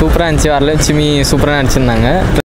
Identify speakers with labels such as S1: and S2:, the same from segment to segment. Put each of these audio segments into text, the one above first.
S1: சூப்பராக இருந்துச்சு வரலட்சுமி சூப்பராக நடிச்சிருந்தாங்க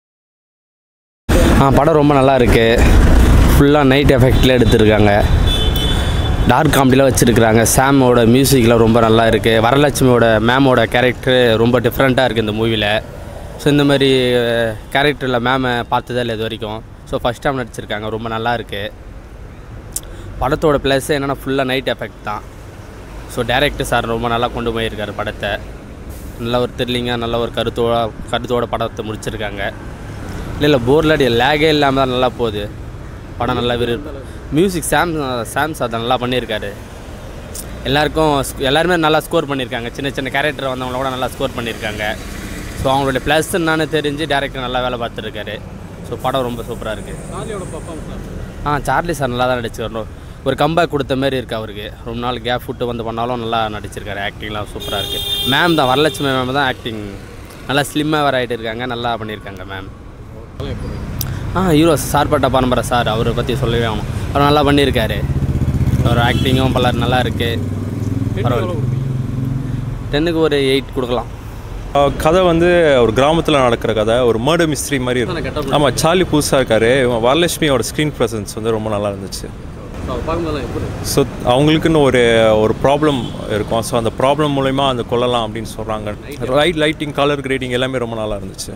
S2: ஆ படம் ரொம்ப நல்லா இருக்கு ஃபுல்லாக நைட் எஃபெக்டில் எடுத்திருக்காங்க டார்க் காமெடியில் வச்சுருக்குறாங்க சாமோட மியூசிக்லாம் ரொம்ப நல்லா இருக்குது வரலட்சுமியோட மேமோட கேரக்டர் ரொம்ப டிஃப்ரெண்ட்டாக இருக்குது இந்த மூவியில் ஸோ இந்த மாதிரி கேரக்டரில் மேமை பார்த்ததே இல்லை இது வரைக்கும் ஸோ ஃபஸ்ட் டைம் நடிச்சிருக்காங்க ரொம்ப நல்லா இருக்குது படத்தோட ப்ளஸ் என்னென்னா ஃபுல்லாக நைட் எஃபெக்ட் தான் ஸோ டேரக்டர் சார் ரொம்ப நல்லா கொண்டு போயிருக்காரு படத்தை நல்ல ஒரு த்ரில்லிங்காக நல்ல ஒரு கருத்தோட கருத்தோட படத்தை முடிச்சிருக்காங்க இல்லை இல்லை போரில் அடி லேகே இல்லாமல் தான் நல்லா போகுது படம் நல்லா விரு மியூசிக் சாம் சாம்ஸ் அதை நல்லா பண்ணியிருக்காரு எல்லாருக்கும் sc- எல்லாருமே நல்லா ஸ்கோர் பண்ணியிருக்காங்க சின்ன சின்ன கேரக்டர் வந்தவங்கள கூட நல்லா ஸ்கோர் பண்ணியிருக்காங்க ஸோ அவங்களுடைய ப்ளஸ் என்னன்னு தெரிஞ்சு டேரக்டர் நல்லா வேலை பார்த்துருக்காரு ஸோ படம் ரொம்ப சூப்பராக இருக்குது ஆ சார்லி சார் நல்லா தான் நடிச்சிருக்காரு ஒரு கம்பேக் கொடுத்த மாதிரி இருக்குது அவருக்கு ரொம்ப நாள் கேப் விட்டு வந்து பண்ணாலும் நல்லா நடிச்சிருக்காரு ஆக்டிங்லாம் சூப்பராக இருக்குது மேம் தான் வரலட்சுமி மேம் தான் ஆக்டிங் நல்லா ஸ்லிம்மாக வர ஆகிட்டு இருக்காங்க நல்லா பண்ணியிருக்காங்க மேம் ஆ ஹீரோ சார்பட்ட பரம்பரை சார் அவரை பற்றி சொல்லவே ஆகணும் அவர் நல்லா பண்ணியிருக்காரு அவர் ஆக்டிங்கும் பல நல்லா இருக்குது பரவாயில்ல டென்னுக்கு ஒரு எயிட் கொடுக்கலாம்
S3: அஹ் கதை வந்து ஒரு கிராமத்தில் நடக்கிற கதை ஒரு மர்டர் மிஸ்ட்ரி மாதிரி இருக்கும் ஆமாம் சார்லி புதுசாக இருக்காரு இவன் வரலட்சுமியோட ஸ்க்ரீன் ப்ரெசன்ஸ் வந்து ரொம்ப நல்லா இருந்துச்சு ஸோ அவங்களுக்குன்னு ஒரு ஒரு ப்ராப்ளம் இருக்கும் ஸோ அந்த ப்ராப்ளம் மூலயமா அந்த கொல்லலாம் அப்படின்னு சொல்கிறாங்க லைட் லைட்டிங் கலர் கிரேடிங் எல்லாமே ரொம்ப நல்லா இருந்துச்சு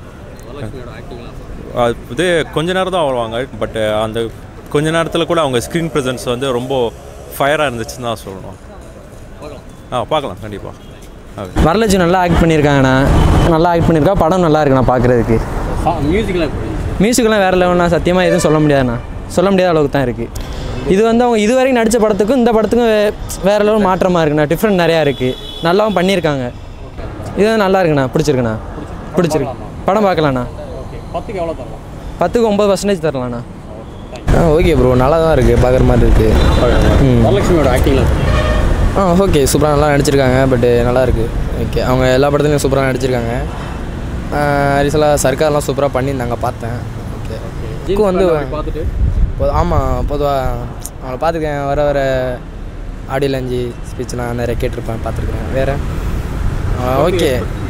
S3: அது இது கொஞ்ச நேரம் தான் வருவாங்க பட் அந்த கொஞ்ச நேரத்தில் கூட அவங்க ஸ்க்ரீன் ப்ரெசன்ஸ் வந்து ரொம்ப ஃபயராக இருந்துச்சுன்னு தான் சொல்லணும் ஆ பார்க்கலாம் கண்டிப்பாக ஓகே
S4: வரலட்சுமி நல்லா ஆக்ட் பண்ணியிருக்காங்கண்ணா நல்லா ஆக்ட் பண்ணியிருக்கா படம் நல்லா இருக்குண்ணா பார்க்குறதுக்கு மியூசிக்லாம் வேறு லெவல்ண்ணா சத்தியமாக எதுவும் சொல்ல முடியாதுண்ணா சொல்ல முடியாத அளவுக்கு தான் இருக்குது இது வந்து அவங்க இதுவரைக்கும் நடித்த படத்துக்கும் இந்த படத்துக்கும் வே- வேறு லெவல் மாற்றமாக இருக்குண்ணா டிஃப்ரெண்ட் நிறையா இருக்குது நல்லாவும் பண்ணியிருக்காங்க இது வந்து நல்லா இருக்குண்ணா பிடிச்சிருக்குண்ணா பிடிச்சிருக்கு படம் பார்க்கலாண்ணா பத்துக்கு ஒம்பது பர்சன்டேஜ் தரலாண்ணா
S1: ஆ ஓகே ப்ரோ நல்லா தான் இருக்குது பார்க்குற மாதிரி இருக்குது
S2: வரலட்சுமியோட ஆக்டிங்லாம்
S1: ஆ ஓகே சூப்பராக நல்லா நடிச்சிருக்காங்க பட்டு நல்லா இருக்குது ஓகே அவங்க எல்லா படத்துலையும் சூப்பராக நடிச்சிருக்காங்க ரீசலாக சர்க்கார்லாம் சூப்பராக பண்ணியிருந்தாங்க பார்த்தேன் ஓகே இதுக்கு வந்து பொது- ஆமாம் பொதுவாக அவங்கள பார்த்துருக்கேன் வர வர ஆடியோ லஞ்சி ஸ்பீச்லாம் நிறைய கேட்டிருப்பேன் பார்த்துருக்கேன் வேறு ஓகே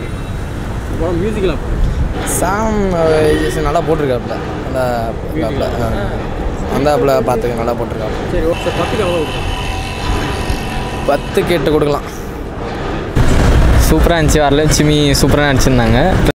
S1: சாம் அவர் நல்லா போட்டிருக்காப்புல நல்லா இருக்காப்புல ஆ. வந்தாப்புல பார்த்துக்க நல்லா போட்டிருக்காப்புல பத்துக்கு எட்டு கொடுக்கலாம் சூப்பராக இருந்துச்சு வரலட்சுமி சூப்பராக நடிச்சிருந்தாங்க